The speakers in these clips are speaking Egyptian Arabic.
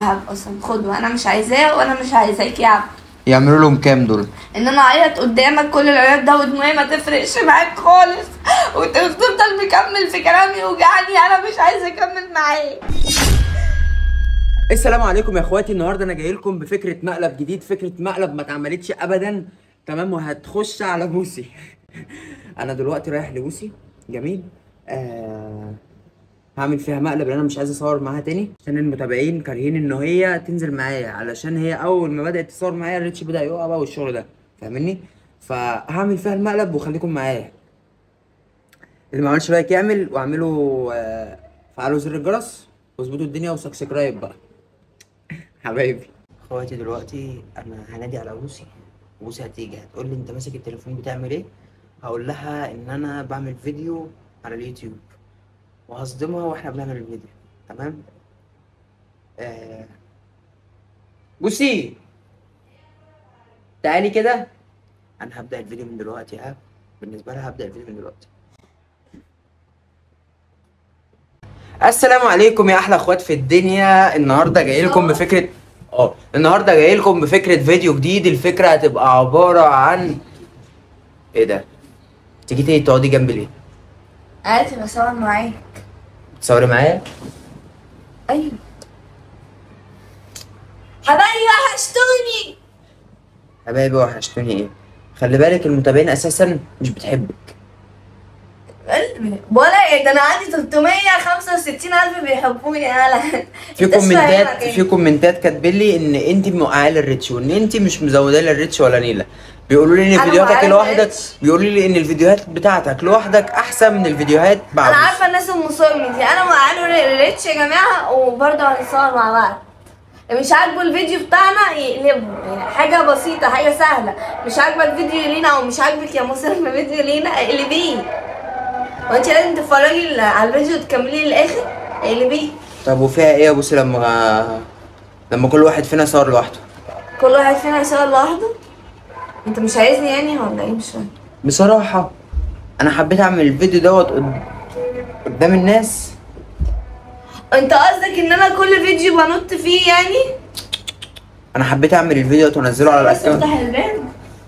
عبد اصلا خده انا مش عايزاه وانا مش عايزاك يا عبد يعملوا لهم كام دول ان انا اعيط قدامك كل العياط ده ودموعي ما تفرقش معاك خالص وتفضل مكمل في كلامي يوجعني انا مش عايزه اكمل معاك السلام عليكم يا اخواتي النهارده انا جاي لكم بفكره مقلب جديد فكره مقلب ما اتعملتش ابدا تمام وهتخش على بوسي انا دلوقتي رايح لبوسي جميل آه هعمل فيها مقلب لان انا مش عايز اصور معاها تاني عشان المتابعين كارهين ان هي تنزل معايا علشان هي اول ما بدات تصور معايا الريتش بدا يقع بقى والشغل ده فاهمني فهعمل فيها المقلب وخليكم معايا اللي ما عملش لايك يعمل واعملوا آه، فعلوا زر الجرس واظبطوا الدنيا وسبسكرايب بقى حبايبي اخواتي دلوقتي انا هنادي على بوسي بوسي هتيجي هتقول لي انت ماسك التليفون بتعمل ايه هقول لها ان انا بعمل فيديو على اليوتيوب وهصدمها واحنا بنعمل الفيديو تمام آه... بوسي تعالي كده انا هبدا الفيديو من دلوقتي ها بالنسبه لها هبدا الفيديو من دلوقتي السلام عليكم يا احلى اخوات في الدنيا النهارده جاي لكم بفكره اه النهارده جاي لكم بفكره فيديو جديد الفكره هتبقى عباره عن ايه ده تيجي تيجي تقعدي جنبي ليه عادي بصور معاك تصوري معايا ايوه حبايبي وحشتوني حبايبي وحشتوني ايه خلي بالك المتابعين اساسا مش بتحبك قلبي ولا ايه ده انا عندي 365 الف بيحبوني انا في كومنتات في كومنتات كاتبين لي ان انت موقعه لي الريتش وان انت مش مزوده لي الريتش ولا نيله بيقولوا لي ان أنا فيديوهاتك موقعة لوحدك الريتش. بيقولوا لي ان الفيديوهات بتاعتك لوحدك احسن من الفيديوهات بعد انا عارفه الناس المصممه دي انا وقعوا الريتش يا جماعه وبرضه هنصور مع بعض مش عاجبه الفيديو بتاعنا يقلبه يعني حاجه بسيطه حاجه سهله مش عاجبك فيديو لينا او مش عاجبك يا مسلم فيديو لينا اقلبيه وانت لازم تتفرجي على الفيديو وتكمليه للاخر اقلبيه طب وفيها ايه يا بوسي لما لما كل واحد فينا صور لوحده كل واحد فينا يشتغل لوحده انت مش عايزني يعني ولا ايه مش فاهم بصراحه انا حبيت اعمل الفيديو دوت قد- قدام الناس انت قصدك ان انا كل فيديو بنط فيه يعني انا حبيت اعمل الفيديو دوت وانزله على بس الاكونت افتح الباب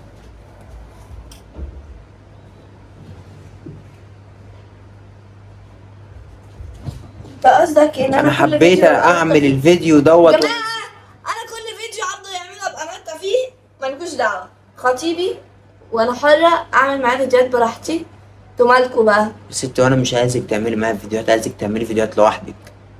انت قصدك ان انا انا كل حبيت فيديو بنط اعمل فيه؟ الفيديو دوت جماعة انا كل فيديو عبده يعمله ابقى نط فيه مالكوش دعوة خطيبي وانا حرة اعمل معاه فيديوهات براحتي انتوا مالكوا بقى ست وانا مش عايزك تعملي معايا فيديوهات عايزك تعملي فيديوهات لوحدك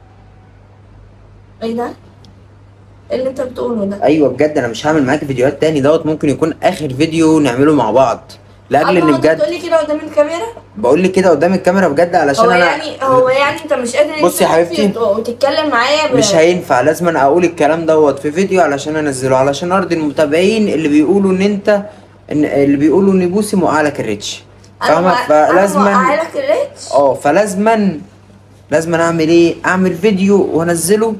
ايه ده؟ ايه اللي انت بتقوله ده؟ ايوه بجد انا مش هعمل معاك فيديوهات تاني دوت ممكن يكون اخر فيديو نعمله مع بعض لاجل الله، ان انت بجد بتقولي كده قدام الكاميرا؟ بقول لك كده قدام الكاميرا بجد علشان هو انا يعني هو يعني انت مش قادر بصي يا انت تقفي حبيبتي. وت- وتتكلم معايا ب... مش هينفع لازم أنا اقول الكلام دوت في فيديو علشان انزله علشان ارضي المتابعين اللي بيقولوا ان انت ان اللي بيقولوا ان بوسي موقع لك الريتش فاهمه فلازم فلازما لك الريتش اه فلازما لازما اعمل ايه اعمل فيديو وانزله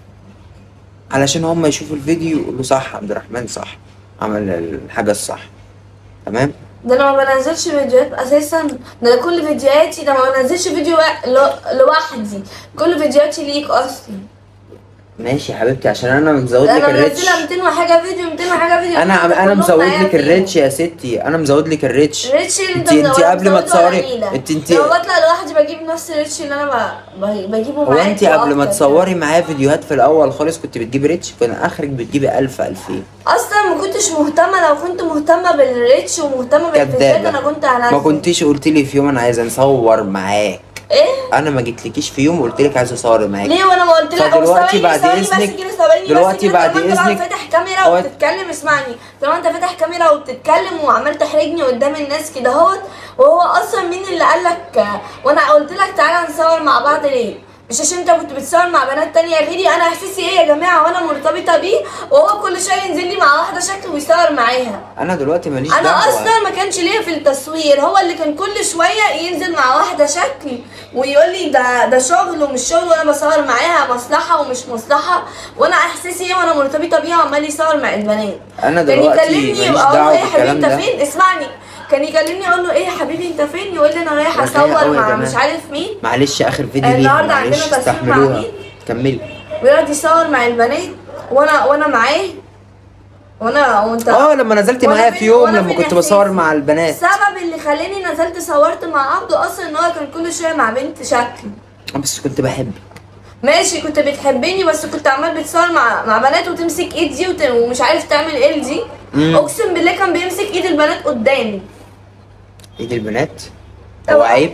علشان هم يشوفوا الفيديو يقولوا صح عبد الرحمن صح عمل الحاجه الصح تمام ده انا ما بنزلش فيديوهات اساسا ده أنا كل فيديوهاتي ده ما بنزلش فيديو وا- لو- لوحدي كل فيديوهاتي ليك اصلا ماشي يا حبيبتي عشان انا مزود ده لك انا الريتش منزله 200 وحاجه فيديو 200 وحاجه فيديو انا كلهم انا مزود معايا لك فيهم. الريتش يا ستي انا مزود لك الريتش الريتش اللي انت انت انت مزوده- قبل ما مزوده ولا تصوري نيلة؟ انت انت لما بطلع لوحدي بجيب نفس الريتش اللي انا ب- ب- بجيبه هو معاك انت قبل ما وأكتر تصوري معايا فيديوهات في الاول خالص كنت بتجيبي ريتش كان اخرك بتجيبي 1000 2000 اصلا ما كنتش مهتمه لو كنت مهتمه بالريتش ومهتمه بالفيديوهات كدابه انا كنت هنزل ما كنتيش قلت لي في يوم انا عايزه نصور معاك ايه انا ما جيتلكيش في يوم قلت لك عايز اصور معاك ليه وانا ما قلت لك فدلوقتي ثواني- بعد ثواني بس إذنك- كده، ثواني بس دلوقتي كده، بعد طالما انت إذنك- فاتح كاميرا هو- وبتتكلم اسمعني طالما انت فاتح كاميرا وبتتكلم وعمال تحرجني قدام الناس كده اهوت وهو اصلا مين اللي قال لك وانا قلت لك تعالى نصور مع بعض ليه مش عشان انت كنت بتصور مع بنات تانية غيري انا احساسي ايه يا جماعه وانا مرتبطه بيه وهو كل شويه ينزل لي مع واحده شكل ويصور معاها انا دلوقتي ماليش انا دعوه اصلا ما كانش ليا في التصوير هو اللي كان كل شويه ينزل مع واحده شكل ويقول لي ده ده شغل ومش شغل وانا بصور معاها مصلحه ومش مصلحه وانا احساسي ايه وانا مرتبطه بيها وعمال يصور مع البنات انا كان دلوقتي يكلمني ماليش يبقى اقول له دعوه ايه يا حبيبي بالكلام انت ده فين اسمعني كان يكلمني اقول له ايه يا حبيبي انت فين يقول لي انا رايح أنا خايف أوي اصور يا مع جماعة. مش عارف مين معلش اخر فيديو ليه النهاردة معلش عندنا تصوير مع استحملوها مين؟ كملي ويقعد يصور مع البنات وانا وانا معاه وانا وانت اه لما نزلت وأنا معايا في- في يوم وأنا لما في كنت بصور الإحساس. مع البنات السبب اللي خلاني نزلت صورت مع عبده اصلا ان هو كان كل شويه مع بنت شكل بس كنت بحبك ماشي كنت بتحبني بس كنت عمال بتصور مع مع بنات وتمسك ايد دي وت... ومش عارف تعمل ايه دي مم. اقسم بالله كان بيمسك ايد البنات قدامي ايد البنات هو طبعا. عيب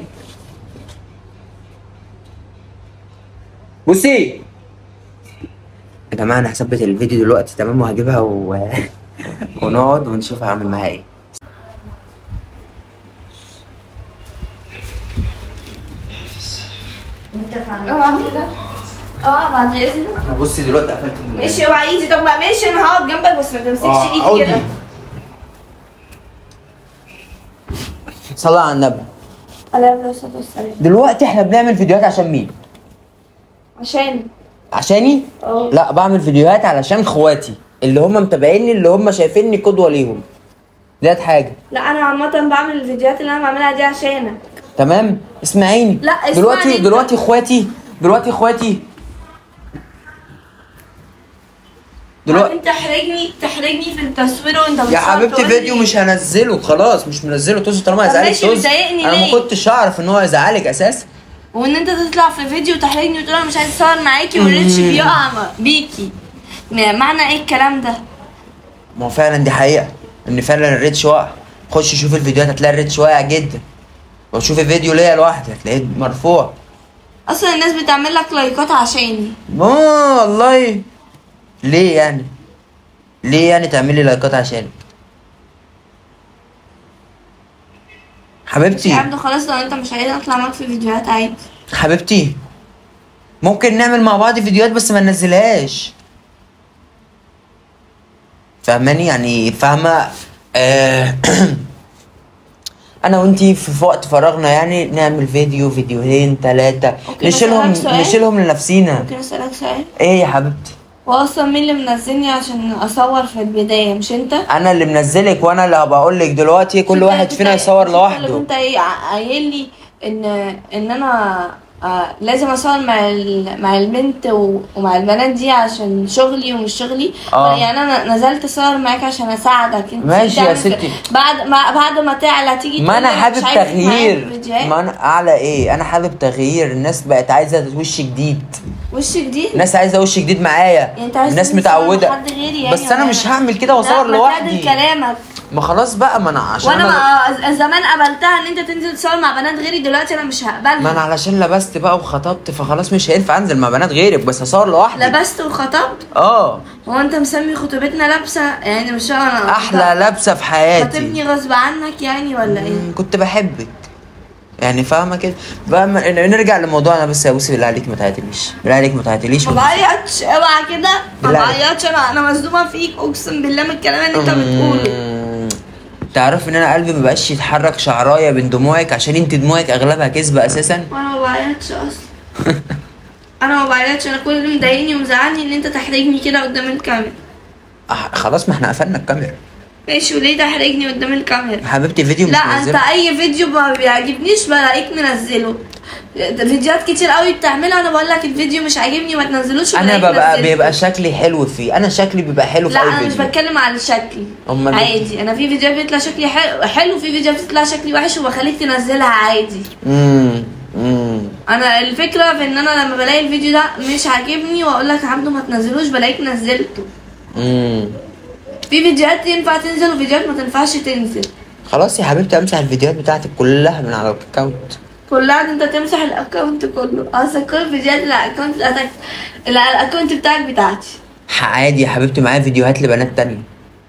بصي يا جماعه انا هثبت الفيديو دلوقتي تمام وهجيبها و... ونقعد ونشوف هعمل معاها ايه انت فاهم اوعى كده اه بعد اذنك انا بصي دلوقتي قفلت ال- ماشي اوعى ايدي طب ما ماشي انا هقعد جنبك بس ما تمسكش آه، ايدي عودي. كده صلى على النبي عليه الصلاه والسلام دلوقتي احنا بنعمل فيديوهات عشان مين عشان عشاني اه لا بعمل فيديوهات علشان اخواتي اللي هم متابعيني اللي هم شايفيني قدوه ليهم ديت حاجه لا انا عامه بعمل الفيديوهات اللي انا بعملها دي عشانك تمام اسمعيني لا، اسمعني دلوقتي انت. دلوقتي اخواتي دلوقتي اخواتي دلوقتي انت تحرجني تحرجني في التصوير وانت يا بتصور حبيبتي تقول فيديو لي- مش هنزله خلاص مش منزله طز طالما طب هيزعلك ماشي، طز بتضايقني انا ما ليه؟ كنتش اعرف ان هو هيزعلك اساسا وان انت تطلع في فيديو وتحرجني وتقول انا مش عايز اصور معاكي والريتش بيقع م- بيكي م- معنى ايه الكلام ده ما هو فعلا دي حقيقه ان فعلا الريتش واقع خش شوف الفيديوهات هتلاقي الريتش واقع جدا وشوف الفيديو ليا لوحدي هتلاقيه مرفوع اصلا الناس بتعمل لك لايكات عشاني اه والله ليه يعني ليه يعني تعملي لايكات عشان حبيبتي يا عبدو خلاص لو انت مش عايز اطلع معاك في فيديوهات عادي حبيبتي ممكن نعمل مع بعض فيديوهات بس ما ننزلهاش فاهماني يعني فاهمه آه انا وانتي في في وقت فراغنا يعني نعمل فيديو فيديوهين ثلاثه ممكن نشيلهم أسألك سؤال؟ نشيلهم لنفسينا ممكن اسالك سؤال ايه يا حبيبتي هو اصلا مين اللي منزلني عشان اصور في البدايه مش انت انا اللي منزلك وانا اللي هبقى اقول لك دلوقتي كل انت واحد كنت- فينا يصور انت اللي لوحده كنت ايه ع- قايل لي ان ان انا آه لازم اصور مع ال- مع البنت و- ومع البنات دي عشان شغلي ومش شغلي اه. يعني انا نزلت اصور معاك عشان اساعدك انت ماشي يا تعمل ستي. كده. بعد ما بعد ما تعلى تيجي ما تقول انا لي حابب مش عايز معاك تغيير فيديوهات. ما انا اعلى ايه انا حابب تغيير الناس بقت عايزه وش جديد وش جديد الناس عايزه وش جديد معايا يعني انت عايز الناس تنزل تصور متعوده مع حد غيري يعني بس انا ولا مش أنا؟ هعمل كده لا، واصور ما لوحدي تعدل كلامك ما خلاص بقى ما انا عشان وانا أنا ما زمان قبلتها ان انت تنزل تصور مع بنات غيري دلوقتي انا مش هقبلها ما انا علشان لبست بقى وخطبت فخلاص مش هينفع انزل مع بنات غيرك بس هصور لوحدي لبست وخطبت اه هو انت مسمي خطوبتنا لابسه يعني مش انا احلى لبسه في حياتي خاطبني غصب عنك يعني ولا ايه مم، كنت بحبك يعني فاهمه كده بقى م- نرجع لموضوعنا بس يا بوسي بالله عليك ما تعتليش بالله عليك ما تعتليش ما بعيطش اوعى كده ما بالله عليك. بعيطش انا انا مصدومه فيك اقسم بالله من الكلام اللي انت بتقوله مم. تعرف ان انا قلبي ما بقاش يتحرك شعرايه بين دموعك عشان انت دموعك اغلبها كذبه اساسا وانا ما بعيطش اصلا انا ما بعيطش انا كل اللي مضايقني ومزعلني ان انت تحرجني كده قدام الكاميرا آه، خلاص ما احنا قفلنا الكاميرا ماشي وليه تحرجني قدام الكاميرا حبيبتي فيديو مش لا انت منزله اي فيديو ما بيعجبنيش بلاقيك منزله ده فيديوهات كتير قوي بتعملها انا بقول لك الفيديو مش عاجبني ما تنزلوش انا وبلاقيك ببقى نزلته. بيبقى شكلي حلو فيه انا شكلي بيبقى حلو في لا اي انا مش فيديو بتكلم على شكلي أمال إيه؟ عادي انا في فيديوهات بيطلع شكلي حلو حلو في فيديوهات بتطلع شكلي وحش وبخليك تنزلها عادي امم امم انا الفكره في ان انا لما بلاقي الفيديو ده مش عاجبني واقول لك عبده ما تنزلوش بلاقيك نزلته امم في فيديوهات ينفع تنزل وفيديوهات ما تنفعش تنزل خلاص يا حبيبتي امسح الفيديوهات بتاعتك كلها من على الاكونت كلها انت تمسح الاكونت كله اصلا كل الفيديوهات اللي على الاكونت بتاعتك اللي على الاكونت بتاعك بتاعتي عادي يا حبيبتي معايا فيديوهات لبنات تانية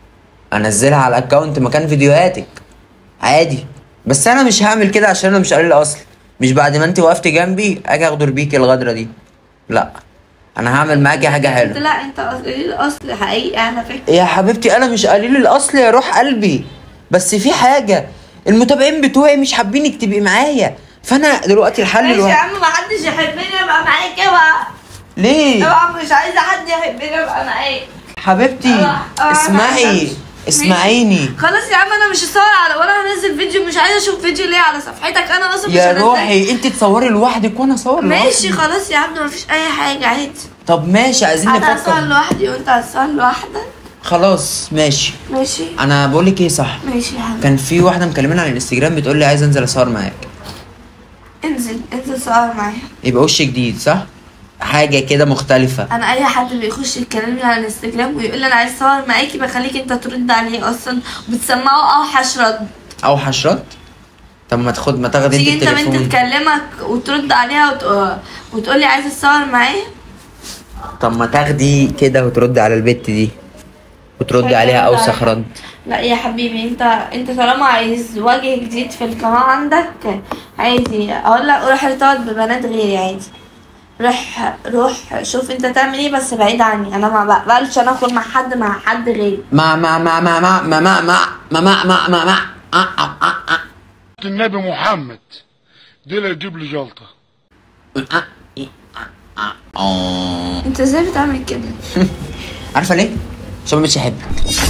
انزلها على الاكونت مكان فيديوهاتك عادي بس انا مش هعمل كده عشان انا مش قليل الاصل مش بعد ما انت وقفت جنبي اجي اغدر بيكي الغدره دي لا انا هعمل معاكي حاجه انت حلوه لا انت اصل ايه الاصل حقيقي على فكره يا حبيبتي انا مش قليل الاصل يا روح قلبي بس في حاجه المتابعين بتوعي مش حابينك تبقي معايا فانا دلوقتي الحل ماشي يا الوحيد عم ما حدش يحبني ابقى معاك اوعى ليه اوعى مش عايزه حد يحبني ابقى معاك حبيبتي أنا- أنا اسمعي عايزة- اسمعيني خلاص يا عم انا مش هصور على ولا هنزل فيديو مش عايزه اشوف فيديو ليه على صفحتك انا اصلا مش يا هنزل. روحي انت تصوري لوحدك وانا اصور ماشي لوحدي. خلاص يا عبد مفيش اي حاجه عادي طب ماشي عايزين انا هتصور نفكر لوحدي وانت هتصور لوحدك خلاص ماشي ماشي انا بقول لك ايه صح ماشي يا حبيبي كان في واحده مكلماني على الانستجرام بتقول لي عايز انزل اصور معاك انزل انزل صور معايا يبقى وش جديد صح حاجه كده مختلفه انا اي حد بيخش يكلمني على الانستجرام ويقول لي انا عايز اصور معاكي بخليك انت ترد عليه اصلا وبتسمعه اوحش رد او حشرات طب ما تاخد ما تاخد تيجي انت انت بنت التليفون تكلمك وترد عليها وت... وتقول لي عايز اتصور معايا طب ما تاخدي كده وترد على البت دي وتردي عليها اوسخ رد لا يا حبيبي انت انت طالما عايز وجه جديد في القناة عندك عادي اقول لك روح ارتبط ببنات غيري عادي روح روح شوف انت تعمل ايه بس بعيد عني انا ما بقبلش انا اكون مع حد مع حد غيري ما ما ما ما ما ما ما ما ما ما ما ما ما آه، آه، آه، آه. النبي محمد دي اللي يجيب لي جلطه آه، آه، آه، آه. انت ازاي بتعمل كده عارفه ليه؟ عشان مش يحبك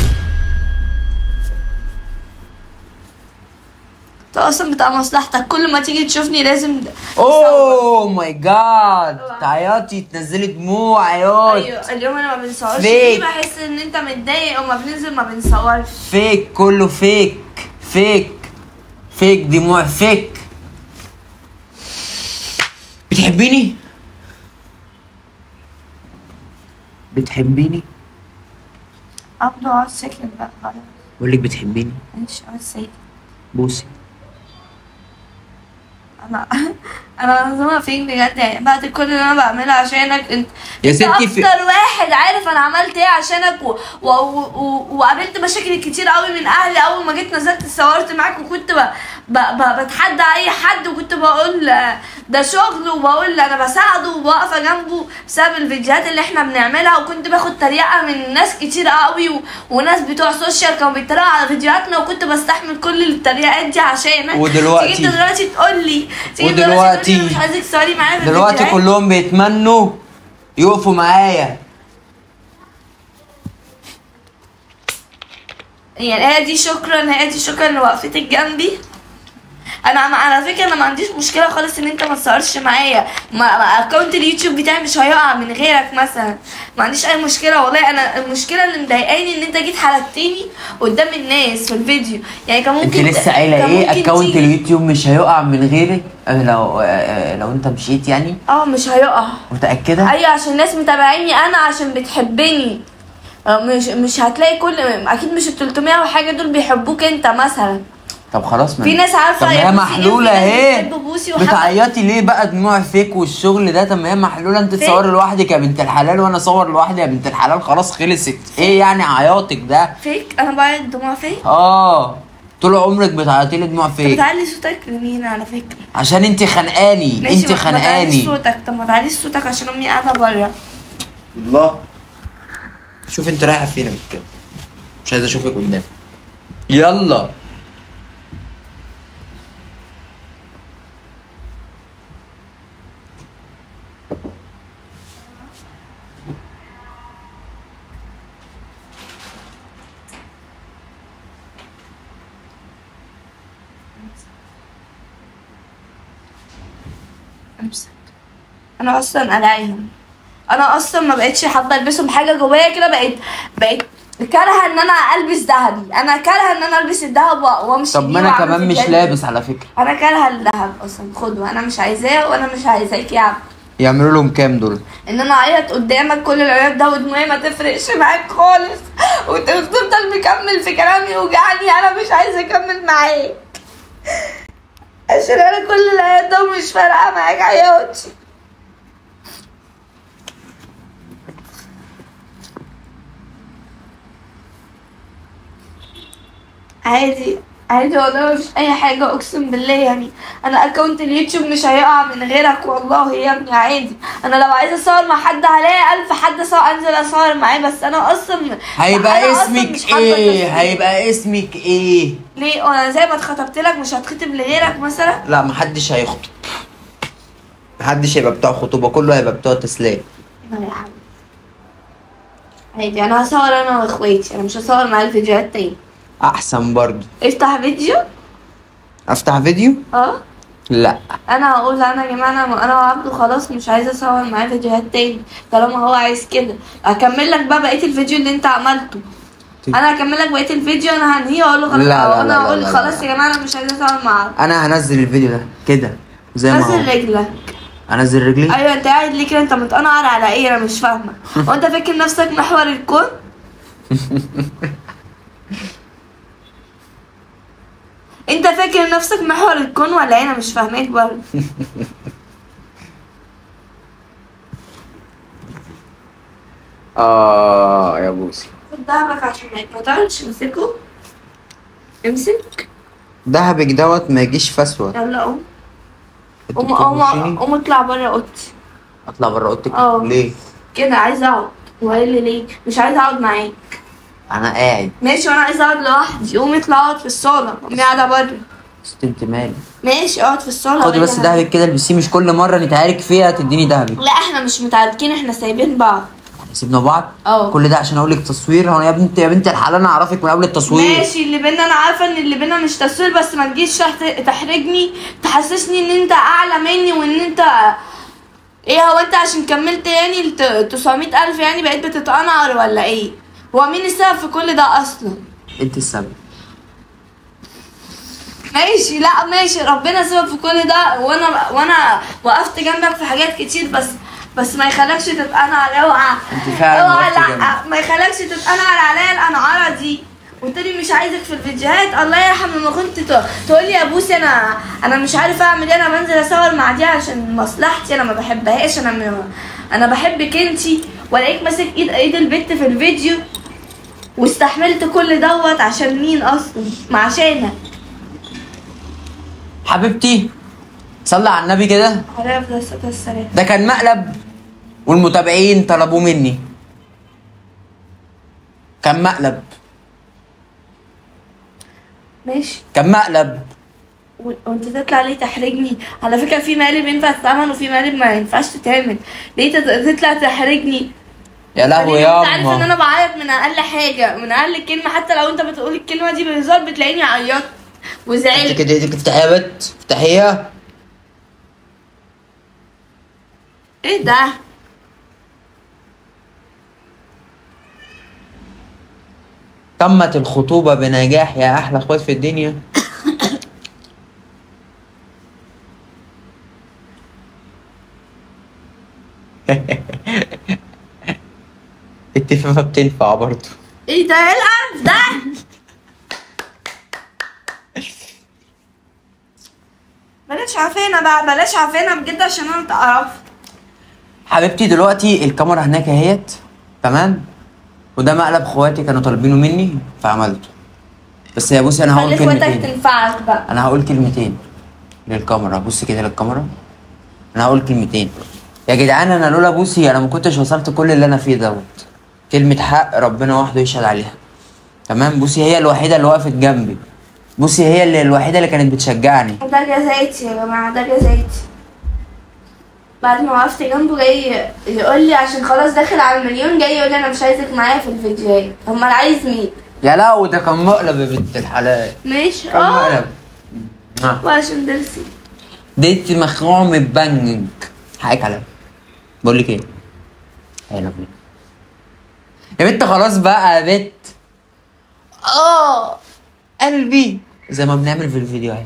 انت اصلا بتاع مصلحتك كل ما تيجي تشوفني لازم اوه ماي جاد تعيطي تنزلي دموع عياط ايوه اليوم انا ما بنصورش فيك. فيه بحس ان انت متضايق وما بننزل ما بنصورش فيك كله فيك فيك فيك دموع فيك بتحبيني بتحبيني ابدو اقعد ساكت بقى خلاص بقول لك بتحبيني ماشي اقعد ساكت بوسي انا انا مظلومه فيك بجد يعني بعد كل اللي انا بعمله عشانك انت يا انت ستي في- اكتر واحد عارف انا عملت ايه عشانك و... و... و... و... وقابلت مشاكل كتير قوي من اهلي اول ما جيت نزلت صورت معاك وكنت ب... ب... ب... بتحدى اي حد وكنت بقول آه، ده شغل وبقول انا بساعده وواقفه جنبه بسبب الفيديوهات اللي احنا بنعملها وكنت باخد تريقه من ناس كتير قوي و... وناس بتوع سوشيال كانوا بيتريقوا على فيديوهاتنا وكنت بستحمل كل التريقات دي عشانك ودلوقتي- تيجي انت دلوقتي تقول لي تيجي ودلوقتي- دلوقتي تقول لي مش عايزك تصوري معايا في دلوقتي الفيديوهات. كلهم بيتمنوا يقفوا معايا يعني هي دي شكرا هي دي شكرا لوقفتك جنبي انا ما على فكره انا ما عنديش مشكله خالص ان انت ما تصورش معايا ما ما اكونت اليوتيوب بتاعي مش هيقع من غيرك مثلا ما عنديش اي مشكله والله انا المشكله اللي مضايقاني ان انت جيت حركتني قدام الناس في الفيديو يعني كان انت ممكن لسه قايله كان ايه ممكن اكونت تيجي- اليوتيوب مش هيقع من غيرك آه، لو آه، لو انت مشيت يعني اه مش هيقع متاكده ايوه عشان الناس متابعيني انا عشان بتحبني آه، مش مش هتلاقي كل اكيد مش ال 300 وحاجه دول بيحبوك انت مثلا طب خلاص ما في ناس عارفة طب ما يا هي بوسي إيه، محلوله في ناس اهي بتحب بوسي وحب- بتعيطي ليه بقى دموع فيك والشغل ده طب ما هي محلوله انت فيك. تصوري لوحدك يا بنت الحلال وانا اصور لوحدي يا بنت الحلال خلاص خلصت ايه يعني عياطك ده فيك انا بعيط دموع فيك اه طول عمرك بتعيطي لي دموع طب فيك تعلي صوتك لمين على فكره عشان انت خانقاني ماشي، انت ما- ما تعليش خانقاني صوتك طب ما تعليش صوتك عشان امي قاعده بره الله شوف انت رايحه فين يا بنت كده مش عايز اشوفك قدام يلا امسك انا اصلا قلعيهم انا اصلا ما بقتش حابه البسهم حاجه جوايا كده بقيت بقيت كارهه ان انا البس ذهبي انا كارهه ان انا البس الذهب و- وامشي طب بيه ما انا وأعمل كمان مش فيديوهات. لابس على فكره انا كارهه الذهب اصلا خده انا مش عايزاه وانا مش عايزاك يا عم يعملوا لهم كام دول ان انا اعيط قدامك كل العياط ده ودموعي ما تفرقش معاك خالص وتفضل مكمل في كلامي يوجعني انا مش عايزه اكمل معاك عشان انا كل العياط ده مش فارقه معاك عياطي عادي عادي والله مفيش اي حاجة اقسم بالله يعني انا اكونت اليوتيوب مش هيقع من غيرك والله يا ابني عادي انا لو عايزة اصور مع حد هلاقي الف حد صور انزل اصور معاه بس انا اصلا أنا هيبقى أصلاً مش اسمك حابة ايه التصوير. هيبقى اسمك ايه ليه وانا زي ما اتخطبت لك مش هتخطب لغيرك مثلا لا محدش هيخطب محدش هيبقى بتاع خطوبه كله هيبقى بتاع تسليم لا يا حبيبي عادي انا هصور انا واخواتي انا مش هصور مع الفيديوهات تاني احسن برضو افتح فيديو افتح فيديو اه لا انا هقول انا يا جماعه انا انا وعبده خلاص مش عايزه اصور معاه فيديوهات تاني طالما هو عايز كده اكمل لك بقى بقيه الفيديو اللي انت عملته انا هكمل لك بقيه الفيديو انا هنهيه واقول له خلاص لا، لا، أو لا، انا لا، هقول لا، لا. خلاص يا جماعه انا مش عايزه اصور معاه انا هنزل الفيديو ده كده زي ما نزل هو رجلك انزل رجلي ايوه انت قاعد ليه كده انت متقنعر على ايه انا مش فاهمه هو انت فاكر نفسك محور الكون انت فاكر نفسك محور الكون ولا ايه انا مش فاهماك برضه اه يا بوسي خد دهبك عشان ما يتقطعش امسكه امسك دهبك دوت ما يجيش فسوة يلا قوم انت قوم قوم بتخشيني؟ قوم اطلع بره اوضتي اطلع بره اوضتك اه. ليه كده عايزه اقعد وقال لي ليه مش عايزه اقعد معاك انا قاعد ماشي وانا عايزه اقعد لوحدي قوم اطلع اقعد في الصاله قومي قاعده بره ست انت مالي ماشي اقعد في الصاله خدي بس وأجي دهبك كده البسيه مش كل مره نتعارك فيها تديني دهبك لا احنا مش متعاركين احنا سايبين بعض سيبنا بعض اه. كل ده عشان اقول لك تصوير هو يا بنت يا بنت الحلال انا اعرفك من قبل التصوير ماشي اللي بينا انا عارفه ان اللي بينا مش تصوير بس ما تجيش تحت- تحرجني تحسسني ان انت اعلى مني وان انت ايه هو انت عشان كملت يعني الت- 900 الف يعني بقيت بتتقنعر ولا ايه هو مين السبب في كل ده اصلا انت السبب ماشي لا ماشي ربنا سبب في كل ده وانا وانا وقفت جنبك في حاجات كتير بس بس ما يخلكش تتقنعر اوعى انت فعلا اوعى وقفتي لا جنبي. ما يخلكش تتقنعر عليا القنعره دي قلت لي مش عايزك في الفيديوهات الله يرحم لما كنت ت- تقول لي يا بوسي انا انا مش عارف اعمل ايه انا بنزل اصور مع دي عشان مصلحتي انا ما بحبهاش انا م... انا بحبك انتي والاقيك ماسك ايد ايد البت في الفيديو واستحملت كل دوت عشان مين اصلا ما عشانك حبيبتي صلي على النبي كده عليه افضل الصلاه والسلام ده كان مقلب والمتابعين طلبوه مني كان مقلب ماشي كان مقلب و- وانت تطلع ليه تحرجني على فكره في مقالب ينفع تتعمل وفي مقالب ما ينفعش تتعمل ليه تت- تطلع تحرجني يا لهوي يعني يا انت عارف ان انا أمه. بعيط من اقل حاجه من اقل كلمه حتى لو انت بتقول الكلمه دي بهزار بتلاقيني عيطت انت وزعلت كده ايدك افتحيها يا بت افتحيها ايه ده تمت الخطوبة بنجاح يا أحلى أخوات في الدنيا التفافة بتنفع برضه ايه ده ايه القرف ده بلاش عافينا بقى بلاش عافينا بجد عشان انا اتقرفت حبيبتي دلوقتي الكاميرا هناك اهيت تمام وده مقلب اخواتي كانوا طالبينه مني فعملته بس يا بصي انا هقول خلي اخواتك كلمتين تنفعك بقى انا هقول كلمتين للكاميرا بصي كده للكاميرا انا هقول كلمتين يا جدعان انا لولا بوسي انا ما كنتش وصلت كل اللي انا فيه دوت كلمة حق ربنا وحده يشهد عليها تمام بوسي هي الوحيدة اللي وقفت جنبي بوسي هي اللي الوحيدة اللي كانت بتشجعني ده جزايتي يا جماعة ده جزايتي بعد ما وقفت جنبه جاي يقول لي عشان خلاص داخل على المليون جاي يقول لي انا مش عايزك معايا في الفيديوهات امال عايز مين يا لا ده كان مقلب يا بنت الحلال ماشي كان اه مقلب آه. وعشان درسي ديت مخروع متبنج حقك عليا بقول لك ايه يا لهوي يا بنت خلاص بقى يا بنت اه قلبي زي ما بنعمل في الفيديوهات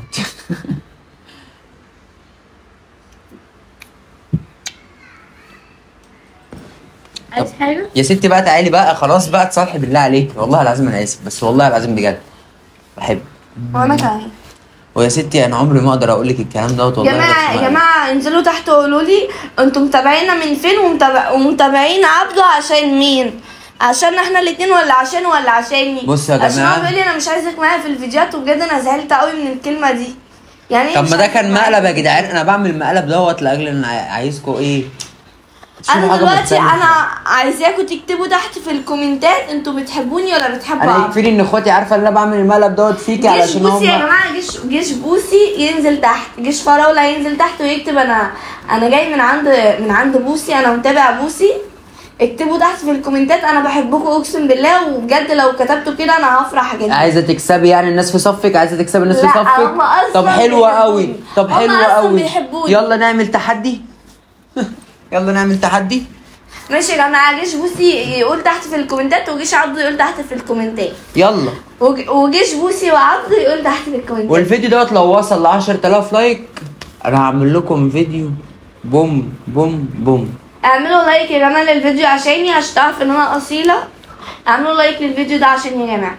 عايز حاجة؟ يا ستي بقى تعالي بقى خلاص بقى تصالحي بالله عليك والله العظيم انا اسف بس والله العظيم بجد بحب وانا كمان ويا ستي انا عمري ما اقدر اقول لك الكلام دوت والله جماعة بس يا ما- جماعة انزلوا تحت وقولوا لي انتوا متابعينا من فين ومتابع... ومتابعين عبده عشان مين؟ عشان احنا الاتنين ولا عشان ولا عشاني؟ بصوا يا عشان جماعة. هو بيقول لي انا مش عايزك معايا في الفيديوهات وبجد انا زعلت قوي من الكلمة دي يعني ايه طب مش ما ده عايزك كان معايا؟ مقلب يا جدعان انا بعمل المقلب دوت لاجل ان عاي- عايزكم ايه تشوفوا انا حاجة دلوقتي مختلفة. انا عايزاكم تكتبوا تحت في الكومنتات انتوا بتحبوني ولا بتحبوا انا عبده يكفيني ان اخواتي عارفه ان انا بعمل المقلب دوت فيكي جيش علشان بوسي يا هم جماعه جيش جيش بوسي ينزل تحت جيش فراوله ينزل تحت ويكتب انا انا جاي من عند من عند بوسي انا متابع بوسي اكتبوا تحت في الكومنتات انا بحبكم اقسم بالله وبجد لو كتبتوا كده انا هفرح جدا عايزه تكسبي يعني الناس في صفك عايزه تكسبي الناس في لا، صفك هم أصلاً طب حلوه قوي بيحبوني. طب هم حلوه أصلاً قوي بيحبوني. يلا نعمل تحدي يلا نعمل تحدي ماشي يا جماعه جيش بوسي يقول تحت في الكومنتات وجيش عبده يقول تحت في الكومنتات يلا وج- وجيش بوسي وعبده يقول تحت في الكومنتات والفيديو دوت لو وصل ل 10000 لايك انا هعمل لكم فيديو بوم بوم بوم اعملوا لايك يا جماعه للفيديو عشاني عشان تعرف ان انا اصيله اعملوا لايك للفيديو ده عشان يا جماعه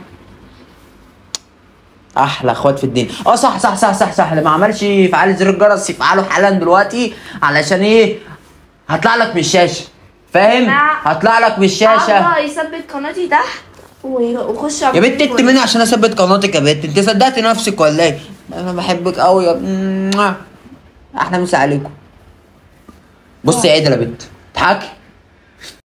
احلى اخوات في الدين اه صح صح صح صح صح اللي ما عملش فعال زر الجرس يفعله حالا دلوقتي علشان ايه هطلع لك من الشاشه فاهم نعم. هطلع لك من الشاشه عبده يثبت قناتي تحت و- وخش يا بنت انت مني عشان اثبت قناتك يا بنت انت صدقتي نفسك ولا ايه انا بحبك قوي يا ب- احلى مسا عليكم بصي يا عدل يا بنت اضحكي